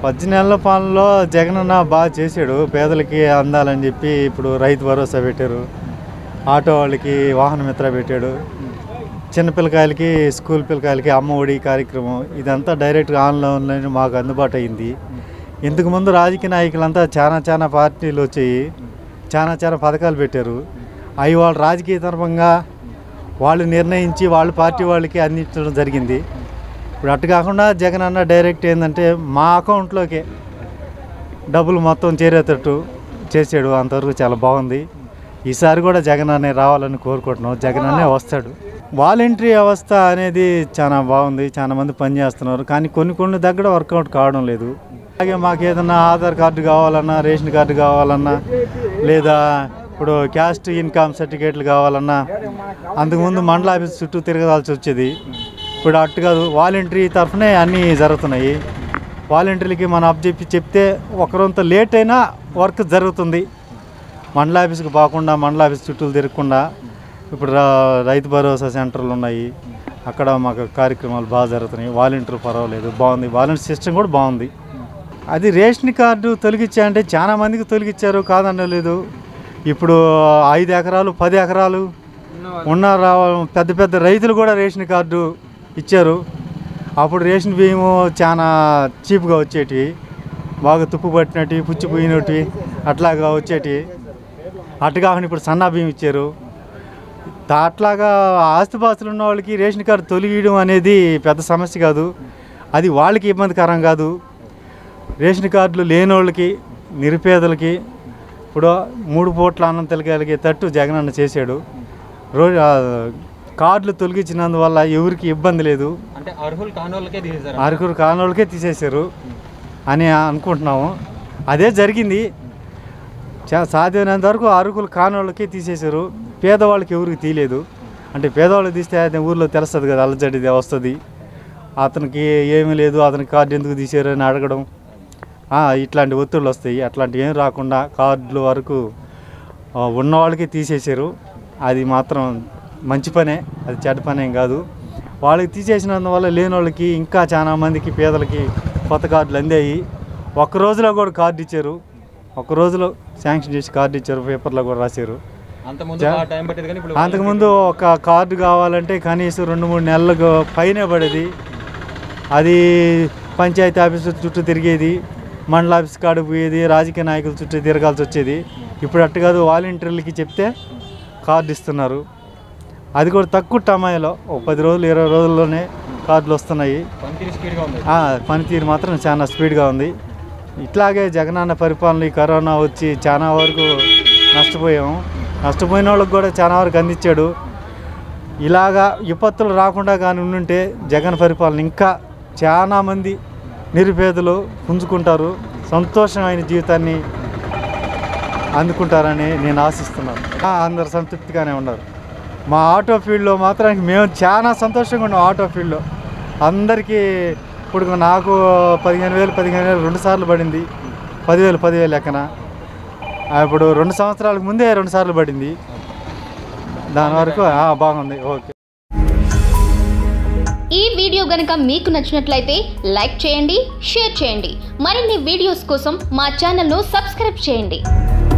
పద్దెనిమిది నెలల పాలనలో జగనన్న బాగా చేశాడు పేదలకి అందాలని చెప్పి ఇప్పుడు రైతు భరోసా పెట్టారు ఆటో వాళ్ళకి వాహన మిత్ర పెట్టాడు చిన్న పిల్లకాయలకి స్కూల్ పిల్లకాయలకి అమ్మ ఒడి కార్యక్రమం ఇదంతా డైరెక్ట్గా ఆన్లైన్ మాకు అందుబాటు అయింది ఇంతకు ముందు రాజకీయ నాయకులంతా చాలా చాలా పార్టీలు వచ్చాయి చాలా చాలా పథకాలు పెట్టారు అవి వాళ్ళు రాజకీయ తరఫంగా వాళ్ళు నిర్ణయించి వాళ్ళ పార్టీ వాళ్ళకి అందించడం జరిగింది ఇప్పుడు అటు కాకుండా జగన్ అన్న డైరెక్ట్ ఏంటంటే మా అకౌంట్లోకే డబ్బులు మొత్తం చేరేటట్టు చేసాడు అంతవరకు చాలా బాగుంది ఈసారి కూడా జగన్ అనే రావాలని కోరుకుంటున్నాం జగన్ అనే వస్తాడు వాలంటరీ వ్యవస్థ అనేది చాలా బాగుంది చాలా మంది పనిచేస్తున్నారు కానీ కొన్ని కొన్ని దగ్గర వర్కౌట్ కావడం లేదు అలాగే మాకు ఏదన్నా ఆధార్ కార్డు కావాలన్నా రేషన్ కార్డు కావాలన్నా లేదా ఇప్పుడు క్యాస్ట్ ఇన్కమ్ సర్టిఫికేట్లు కావాలన్నా అంతకుముందు మండల ఆఫీస్ చుట్టూ తిరగాల్సి వచ్చేది ఇప్పుడు అట్టు కాదు వాలంటరీ తరఫునే అన్నీ జరుగుతున్నాయి వాలంటీర్లకి మనం అప్ చెప్పి చెప్తే ఒకరంత లేట్ అయినా వర్క్ జరుగుతుంది మండల ఆఫీస్కి పోకుండా మండల ఆఫీస్ చుట్టూ తిరగకుండా ఇప్పుడు రా- రైతు భరోసా సెంటర్లు ఉన్నాయి అక్కడ మాకు కార్యక్రమాలు బాగా జరుగుతున్నాయి వాలంటీర్ పర్వాలేదు బాగుంది వాలంటీర్ సిస్టమ్ కూడా బాగుంది అది రేషన్ కార్డు తొలగించా అంటే చాలా మందికి తొలగించారు కాదనలేదు ఇప్పుడు ఐదు ఎకరాలు పది ఎకరాలు ఉన్న రా- పెద్ద పెద్ద రైతులు కూడా రేషన్ కార్డు ఇచ్చారు అప్పుడు రేషన్ బియ్యము చాలా చీప్గా వచ్చేటివి బాగా తుప్పు పట్టినట్టు పుచ్చిపోయినట్టు అట్లాగా వచ్చేటివి అటు కాకుండా ఇప్పుడు సన్నా బియ్యం ఇచ్చారు తా- అట్లాగా ఆస్తిపాస్తులు ఉన్న వాళ్ళకి రేషన్ కార్డు తొలగియడం అనేది పెద్ద సమస్య కాదు అది వాళ్ళకి ఇబ్బందికరం కాదు రేషన్ కార్డులు లేని వాళ్ళకి నిరుపేదలకి ఇప్పుడు మూడు పూట్ల అన్నం తెలగలిగే తట్టు జగనన్న చేశాడు రోజు ఆ, కార్డులు తొలగించినందువల్ల ఎవరికి ఇబ్బంది లేదు అంటే అర్హులు కాని వాళ్ళకే తీసేశారు అరకురు కానోళ్ళకే తీసేశారు అని అనుకుంటున్నాము అదే జరిగింది చా- సాధ్యమైనంత వరకు అరకులు కానోళ్ళకే తీసేశారు పేదవాళ్ళకి ఎవరికి తీయలేదు అంటే పేదవాళ్ళకి తీస్తే అది ఊర్లో తెలుస్తుంది కదా అల్లజడిది వస్తుంది అతనికి ఏమీ లేదు అతనికి కార్డు ఎందుకు తీసారు అని అడగడం ఆ, ఇట్లాంటి ఒత్తిళ్ళు వస్తాయి అట్లాంటివి ఏం రాకుండా కార్డులు వరకు ఆ, ఉన్న వాళ్ళకి తీసేశారు అది మాత్రం మంచి పనే అది చెడ్డ పని ఏం కాదు వాళ్ళకి తీసేసినందువల్ల లేని వాళ్ళకి ఇంకా చాలా మందికి పేదలకి కొత్త కార్డులు అందాయి ఒక్క రోజులో కూడా కార్డు ఇచ్చారు ఒక్క రోజులో శాంక్షన్ చేసి కార్డు ఇచ్చారు పేపర్లో కూడా రాశారు అంత ముందు జా- బాగా టైం పట్టేది కానీ ఇప్పుడు అంతకుముందు ఒక కార్డు కావాలంటే కనీసం రెండు మూడు నెలలకు పైనే పడేది అది పంచాయతీ ఆఫీసు చుట్టూ తిరిగేది మండల ఆఫీస్ కాడికి పోయేది రాజకీయ నాయకుల చుట్టూ తిరగాల్సి వచ్చేది ఇప్పుడు అట్టు కాదు వాలంటీర్లకి చెప్తే కార్డు ఇస్తున్నారు అది కూడా తక్కువ టమాయిలో ఒక పది రోజులు ఇరవై రోజుల్లోనే కార్డులు వస్తున్నాయి పనితీరు స్పీడ్గా ఉంది ఆ, పనితీరు మాత్రం చాలా స్పీడ్గా ఉంది ఇట్లాగే జగనన్న పరిపాలన ఈ కరోనా వచ్చి చాలా వరకు నష్టపోయాము నష్టపోయిన వాళ్ళకి కూడా చాలా వరకు అందించాడు ఇలాగా విపత్తులు రాకుండా కానీ ఉండుంటే జగన్ పరిపాలన ఇంకా చాలా మంది నిరుపేదలు పుంజుకుంటారు సంతోషమైన జీవితాన్ని అందుకుంటారని నేను ఆశిస్తున్నాను ఆ, అందరు సంతృప్తిగానే ఉన్నారు మా ఆటో ఫీల్డ్లో మాత్రం మేము చాలా సంతోషంగా ఉన్నాం ఆటో ఫీల్డ్లో అందరికీ ఇప్పుడు నాకు పదిహేను వేలు పదిహేను వేలు రెండు సార్లు పడింది పదివేలు పదివేలు లెక్కన ఆ, ఇప్పుడు రెండు సంవత్సరాలకు ముందే రెండు సార్లు పడింది దాని వరకు ఆ, బాగుంది ఓకే ఈ వీడియో గనుక మీకు నచ్చినట్లయితే లైక్ చేయండి షేర్ చేయండి మరిన్ని వీడియోస్ కోసం మా ఛానల్ను సబ్స్క్రైబ్ చేయండి